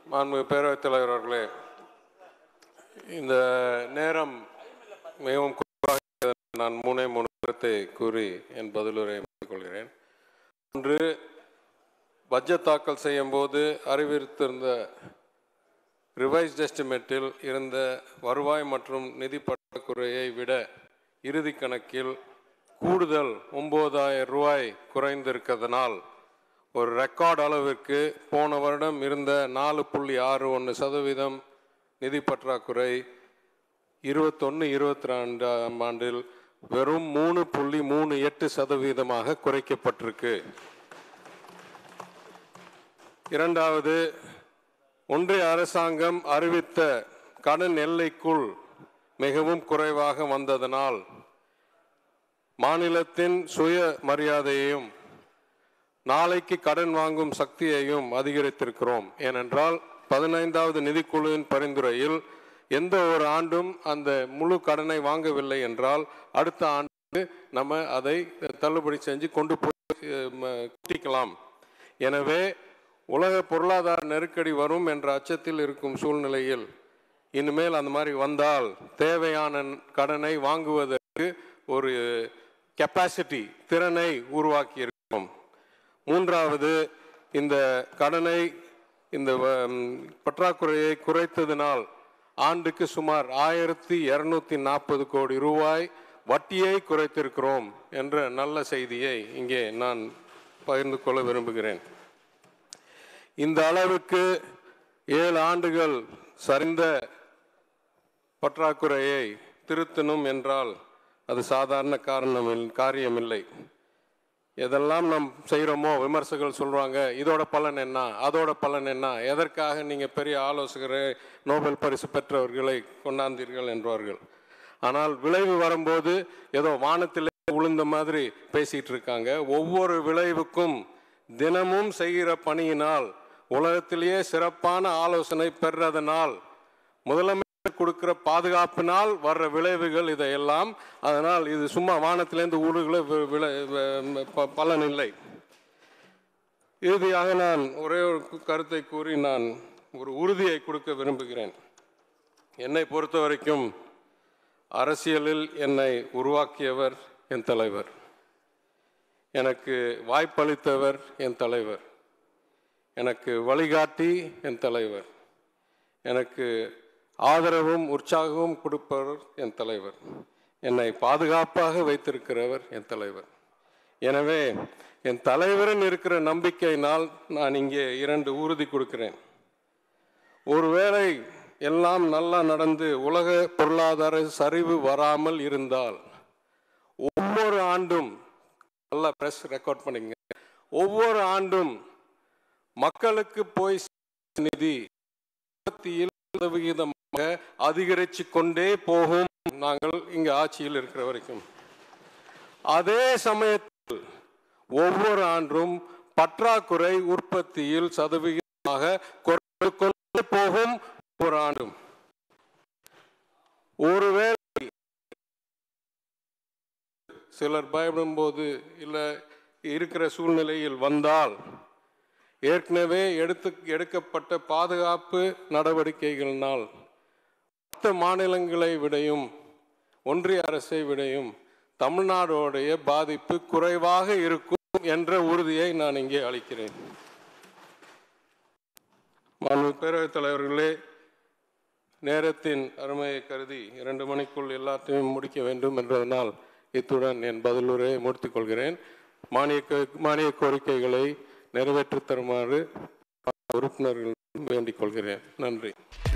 மாண்பு பேரவைத் தலைவர் அவர்களே இந்த நேரம் மிகவும் குறைவாக இருக்கிறது. நான் மூணே மூணு கருத்தை கூறி என் பதிலுரை கொள்கிறேன் ஒன்று பட்ஜெட் தாக்கல் செய்யும் போது அறிவித்திருந்த ரிவைஸ்ட் எஸ்டிமேட்டில் இருந்த வருவாய் மற்றும் நிதி பற்றாக்குறையை விட இறுதி கணக்கில் கூடுதல் ஒம்பதாயிரம் ரூபாய் குறைந்திருக்கிறதுனால் ஒரு ரெக்கார்ட் அளவிற்கு போன வருடம் இருந்த நாலு புள்ளி ஆறு ஒன்று சதவீதம் நிதி பற்றாக்குறை இருபத்தொன்று இருபத்தி ரெண்டாம் ஆண்டில் வெறும் மூணு புள்ளி மூணு எட்டு சதவீதமாக குறைக்கப்பட்டிருக்கு இரண்டாவது ஒன்றிய அரசாங்கம் அறிவித்த கடன் எல்லைக்குள் மிகவும் குறைவாக வந்ததனால் மாநிலத்தின் சுய மரியாதையையும் நாளைக்கு கடன் வாங்கும் சக்தியையும் அதிகரித்திருக்கிறோம் ஏனென்றால் பதினைந்தாவது நிதிக்குழுவின் பரிந்துரையில் எந்த ஒரு ஆண்டும் அந்த முழு கடனை வாங்கவில்லை என்றால் அடுத்த ஆண்டு நம்ம அதை தள்ளுபடி செஞ்சு கொண்டு போய் அஹ், ம- கூட்டிக்கலாம் எனவே உலக பொருளாதார நெருக்கடி வரும் என்ற அச்சத்தில் இருக்கும் சூழ்நிலையில் இனிமேல் அந்த மாதிரி வந்தால் தேவையான கடனை வாங்குவதற்கு ஒரு கெப்பாசிட்டி திறனை உருவாக்கி இருக்கிறோம் மூன்றாவது இந்த கடனை இந்த ம், பற்றாக்குறையை குறைத்ததினால் ஆண்டுக்கு சுமார் ஆயிரத்தி இரநூத்தி நாற்பது கோடி ரூபாய் வட்டியை குறைத்திருக்கிறோம் என்ற நல்ல செய்தியை இங்கே நான் பகிர்ந்து கொள்ள விரும்புகிறேன் இந்த அளவுக்கு ஏழு ஆண்டுகள் சரிந்த பற்றாக்குறையை திருத்தணும் என்றால் அது சாதாரண காரணம் காரியமில்லை எதெல்லாம் நாம் செய்கிறோமோ விமர்சகர்கள் சொல்கிறாங்க இதோட பலன் என்ன அதோட பலன் என்ன எதற்காக நீங்கள் பெரிய ஆலோசகரை நோபல் பரிசு பெற்றவர்களை கொண்டாந்தீர்கள் என்பார்கள் ஆனால் விளைவு வரும்போது ஏதோ வானத்திலே உளுந்த மாதிரி பேசிட்டு இருக்காங்க ஒவ்வொரு விளைவுக்கும் தினமும் செய்கிற பணியினால் உலகத்திலேயே சிறப்பான ஆலோசனை பெறதனால் முதலமைச்சர் கொடுக்கிற பாதுகாப்பினால் வர்ற விளைவுகள் இதையெல்லாம் அதனால் இது சும்மா வானத்திலேருந்து ஊடுகள விளை வ- ப- பலன் இல்லை இறுதியாக நான் ஒரே ஒரு கு- கருத்தை கூறி நான் ஒரு உறுதியை கொடுக்க விரும்புகிறேன் என்னை பொறுத்த வரைக்கும் அரசியலில் என்னை உருவாக்கியவர் என் தலைவர் எனக்கு வாய்ப்பளித்தவர் என் தலைவர் எனக்கு வழிகாட்டி என் தலைவர் எனக்கு ஆதரவும் உற்சாகமும் கொடுப்பவர் என் தலைவர் என்னை பாதுகாப்பாக வைத்திருக்கிறவர் என் தலைவர் எனவே என் தலைவரின் இருக்கிற நம்பிக்கையினால் நான் இங்கே இரண்டு உறுதி கொடுக்கிறேன் ஒருவேளை எல்லாம் நல்லா நடந்து உலக பொருளாதார சரிவு வராமல் இருந்தால் ஒவ்வொரு ஆண்டும் நல்லா ப்ரெஸ் ரெக்கார்ட் பண்ணிங்க ஒவ்வொரு ஆண்டும் மக்களுக்கு போய் சேரும் நிதி உற்பத்தியில் சதவிகிதமாக அதிகரித்து கொண்டே போகும் நாங்கள் இங்கு ஆட்சியில் இருக்கிற வரைக்கும் அதே சமயத்தில் ஒவ்வொரு ஆண்டும் பற்றாக்குறை உற்பத்தியில் சதவிகிதமாக குறைந்து கொண்டே போகும் ஒவ்வொரு ஆண்டும் ஒருவேளை சிலர் பயப்படும் போது இல்லை இருக்கிற சூழ்நிலையில் வந்தால் ஏற்கனவே எடுத்து எடுக்கப்பட்ட பாதுகாப்பு நடவடிக்கைகளினால் மற்ற மாநிலங்களை விடையும் ஒன்றிய அரசை விடையும் தமிழ்நாடோடைய பாதிப்பு குறைவாக இருக்கும் என்ற உறுதியை நான் இங்கே அளிக்கிறேன் மாண்பு பேரவைத் தலைவர்களே நேரத்தின் அருமையை கருதி இரண்டு மணிக்குள் எல்லாத்தையும் முடிக்க வேண்டும் என்பதனால் இத்துடன் என் பதிலுரையை முடித்துக் கொள்கிறேன் மானிய கோ- மானிய கோரிக்கைகளை நிறைவேற்றித் தருமாறு உறுப்பினர்கள் வேண்டிக் கொள்கிறேன் நன்றி